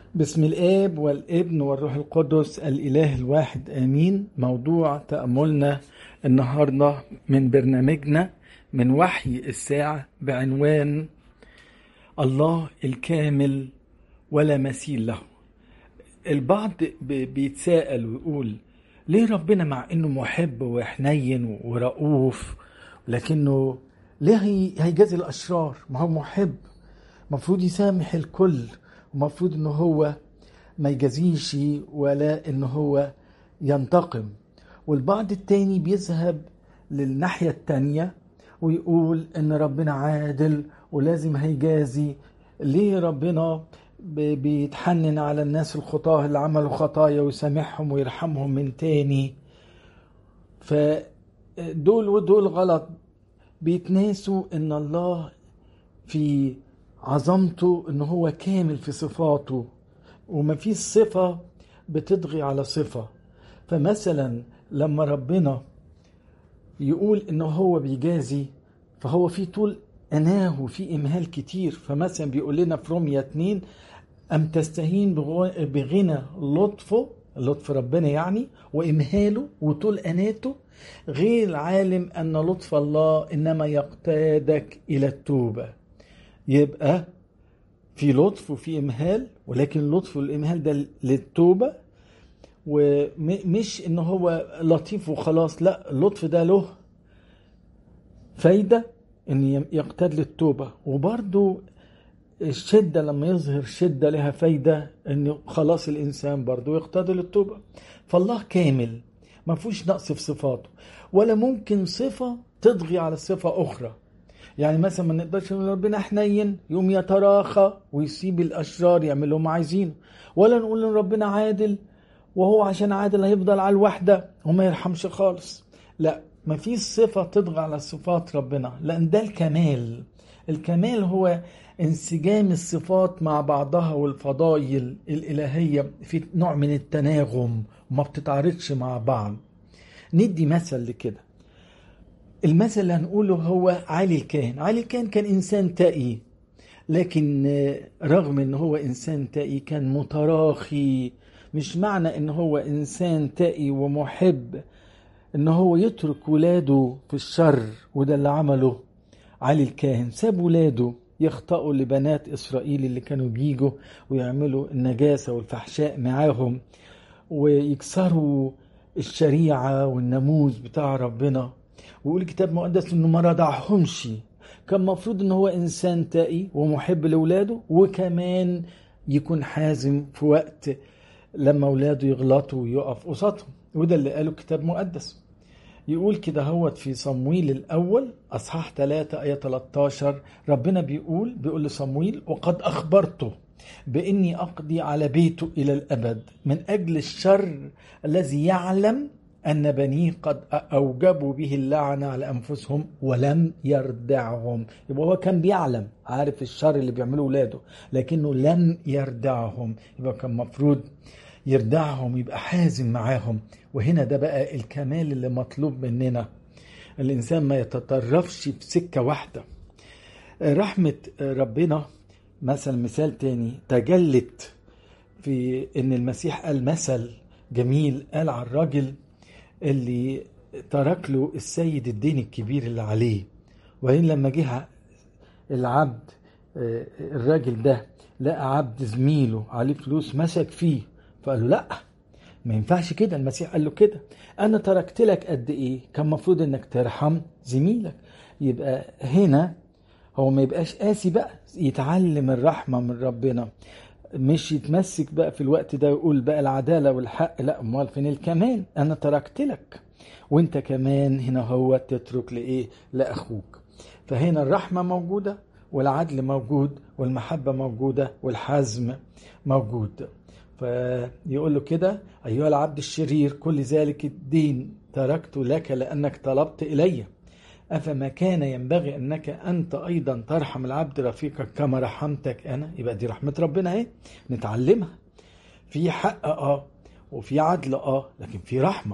بسم الآب والابن والروح القدس الإله الواحد آمين موضوع تأملنا النهاردة من برنامجنا من وحي الساعة بعنوان الله الكامل ولا مثيل له البعض بيتساءل ويقول ليه ربنا مع انه محب وحنين ورؤوف لكنه ليه هيجازي الاشرار ما هو محب المفروض يسامح الكل ومفروض ان هو ما يجازيش ولا ان هو ينتقم والبعض التاني بيذهب للناحية التانية ويقول ان ربنا عادل ولازم هيجازي ليه ربنا بيتحنن على الناس الخطاة اللي عملوا خطايا ويسامحهم ويرحمهم من تاني فدول ودول غلط بيتناسوا ان الله في عظمته ان هو كامل في صفاته وما فيش صفة بتضغي على صفة فمثلا لما ربنا يقول ان هو بيجازي فهو في طول اناه وفي امهال كتير فمثلا بيقول لنا في روميا 2 ام تستهين بغنى لطفه لطف ربنا يعني وامهاله وطول اناته غير عالم ان لطف الله انما يقتادك الى التوبه يبقى في لطف وفي امهال ولكن اللطف والامهال ده للتوبه ومش ان هو لطيف وخلاص لا اللطف ده له فايده ان يقتاد للتوبه وبرده الشدة لما يظهر شدة لها فايدة ان خلاص الانسان برضه يقتاد للتوبة فالله كامل ما فيهوش نقص في صفاته ولا ممكن صفة تضغي على صفة اخرى يعني مثلا ما نقدرش نقول ربنا حنين يقوم يتراخى ويسيب الاشرار يعملوا ما عايزينه ولا نقول ان ربنا عادل وهو عشان عادل هيفضل على الوحده وما يرحمش خالص لا ما فيش صفة تضغى على صفات ربنا لأن ده الكمال الكمال هو انسجام الصفات مع بعضها والفضائل الإلهية في نوع من التناغم وما بتتعارضش مع بعض ندي مثل لكده المثل اللي هنقوله هو علي الكاهن علي الكاهن كان إنسان تقي لكن رغم ان هو انسان تقي كان متراخي مش معنى ان هو انسان تقي ومحب ان هو يترك ولاده في الشر وده اللي عمله علي الكاهن ساب ولاده يخطئوا لبنات اسرائيل اللي كانوا بيجوا ويعملوا النجاسه والفحشاء معاهم ويكسروا الشريعه والناموس بتاع ربنا ويقول الكتاب المقدس انه ما رضعهمش كان مفروض ان هو انسان تقي ومحب لاولاده وكمان يكون حازم في وقت لما اولاده يغلطوا ويقف قصادهم وده اللي قاله الكتاب المقدس يقول كده هوت في صمويل الأول أصحاح 3 آية 13 ربنا بيقول بيقول لصمويل وقد أخبرته بإني أقضي على بيته إلى الأبد من أجل الشر الذي يعلم أن بنيه قد أوجبوا به اللعنة على أنفسهم ولم يردعهم يبقى هو كان بيعلم عارف الشر اللي بيعمله ولاده لكنه لم يردعهم يبقى كان مفروض يردعهم يبقى حازم معاهم وهنا ده بقى الكمال اللي مطلوب مننا الإنسان ما يتطرفش في سكة واحدة رحمة ربنا مثل مثال تاني تجلت في ان المسيح قال مثل جميل قال على الراجل اللي ترك له السيد الدين الكبير اللي عليه وبعدين لما جه العبد الراجل ده لقى عبد زميله عليه فلوس مسك فيه فقال له لا ما ينفعش كده المسيح قال له كده انا تركت لك قد ايه كان المفروض انك ترحم زميلك يبقى هنا هو ما يبقاش قاسي بقى يتعلم الرحمه من ربنا مش يتمسك بقى في الوقت ده ويقول بقى العداله والحق لا امال فين الكمال انا تركت لك وانت كمان هنا هو تترك لايه لاخوك فهنا الرحمه موجوده والعدل موجود والمحبه موجوده والحزم موجود فيقول له كده أيها العبد الشرير كل ذلك الدين تركت لك لأنك طلبت إلي أفما كان ينبغي أنك أنت أيضا ترحم العبد رفيقك كما رحمتك أنا يبقى دي رحمة ربنا أهي نتعلمها في حق آه وفي عدل آه لكن في رحمة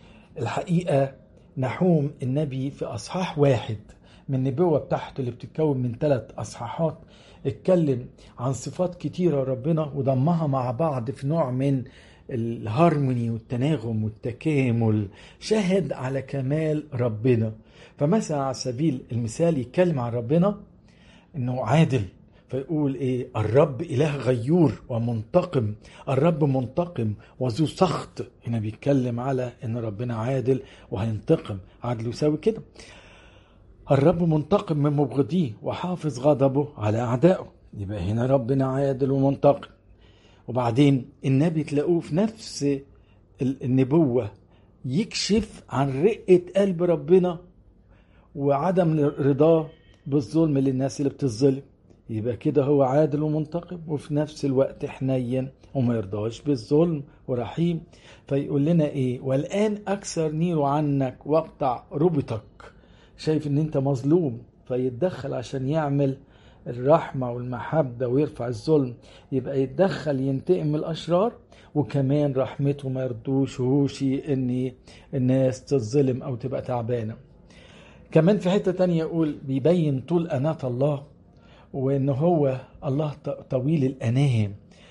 الحقيقة نحوم النبي في أصحاح واحد من النبوة بتاعته اللي بتتكون من ثلاث أصحاحات اتكلم عن صفات كتيرة ربنا وضمها مع بعض في نوع من الهارموني والتناغم والتكامل شهد على كمال ربنا فمثلا على سبيل المثال يتكلم عن ربنا انه عادل فيقول ايه الرب اله غيور ومنتقم الرب منتقم وذو سخط هنا بيتكلم على ان ربنا عادل وهينتقم عدل يساوي كده الرب منتقم من مبغضيه وحافظ غضبه على اعدائه يبقى هنا ربنا عادل ومنتقم وبعدين النبي تلاقوه في نفس النبوة يكشف عن رقة قلب ربنا وعدم رضاه بالظلم للناس اللي بتظلم يبقى كده هو عادل ومنتقم وفي نفس الوقت حنين وما يرضاش بالظلم ورحيم فيقول لنا ايه والان اكثر نير عنك واقطع ربطك شايف ان انت مظلوم فيتدخل عشان يعمل الرحمة والمحبة ويرفع الظلم يبقى يتدخل ينتقم من الأشرار وكمان رحمته ما يرضوش هوشي ان الناس تظلم او تبقى تعبانة كمان في حتة تانية يقول بيبين طول أناة الله وان هو الله طويل الأنام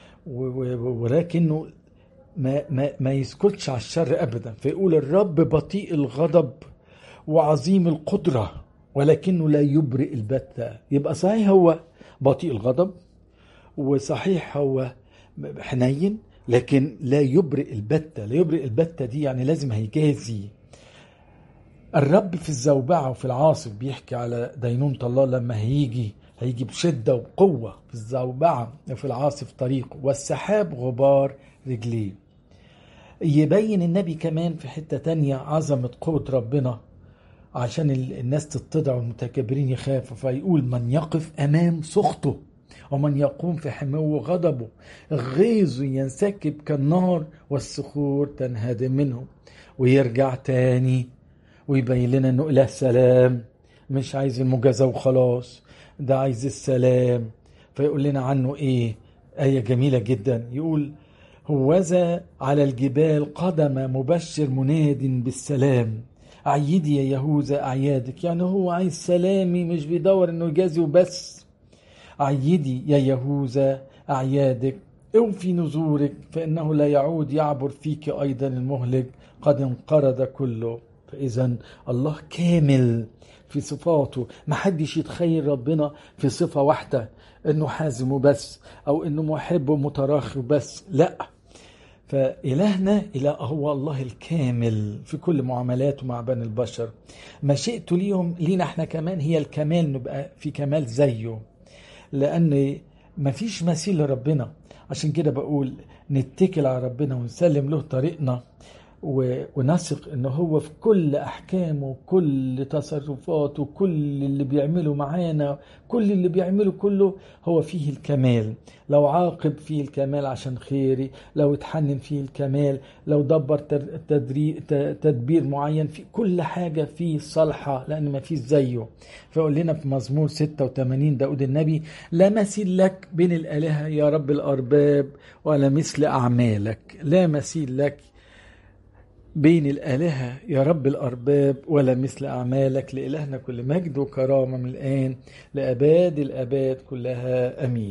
ولكنه ما, ما, ما يسكتش على الشر أبدا فيقول الرب بطيء الغضب وعظيم القدرة ولكنه لا يبرئ البتة يبقى صحيح هو بطيء الغضب وصحيح هو حنين لكن لا يبرئ البتة لا يبرئ البتة دي يعني لازم هيجازي الرب في الزوبعة وفي العاصف بيحكي على دينونة الله لما هيجي هيجي بشدة وقوة في الزوبعة وفي العاصف طريقه والسحاب غبار رجليه يبين النبي كمان في حتة تانية عظمة قوة ربنا عشان الناس تتضع والمتكبرين يخافوا فيقول من يقف أمام سخطه ومن يقوم في حمو غضبه غيظه ينسكب كالنار والصخور تنهدم منه ويرجع تاني ويبين لنا انه اله سلام مش عايز المجازة وخلاص ده عايز السلام فيقول لنا عنه ايه آية جميلة جدا يقول هوذا على الجبال قدم مبشر مناد بالسلام أعيدي يا يهوذا أعيادك يعني هو عايز سلامي مش بيدور إنه يجازي وبس أعيدي يا يهوذا أعيادك اوفي نذورك فإنه لا يعود يعبر فيك أيضا المهلك قد انقرض كله فإذا الله كامل في صفاته ما حدش يتخيل ربنا في صفة واحدة انه حازم وبس او انه محب ومتراخي وبس لا فإلهنا إله هو الله الكامل في كل معاملاته مع بني البشر مشيئته ليهم لينا احنا كمان هي الكمال نبقى في كمال زيه لأن مفيش مثيل لربنا عشان كده بقول نتكل على ربنا ونسلم له طريقنا ونثق ان هو في كل احكامه كل تصرفاته كل اللي بيعمله معانا كل اللي بيعمله كله هو فيه الكمال لو عاقب فيه الكمال عشان خيري لو اتحنن فيه الكمال لو دبر تدبير معين في كل حاجة فيه صالحة لأن ما فيش زيه فيقول لنا في مزمور 86 داود النبي لا مثيل لك بين الآلهة يا رب الأرباب ولا مثل أعمالك لا مثيل لك بين الآلهة يا رب الأرباب ولا مثل أعمالك لإلهنا كل مجد وكرامة من الآن لأباد الأباد كلها أمين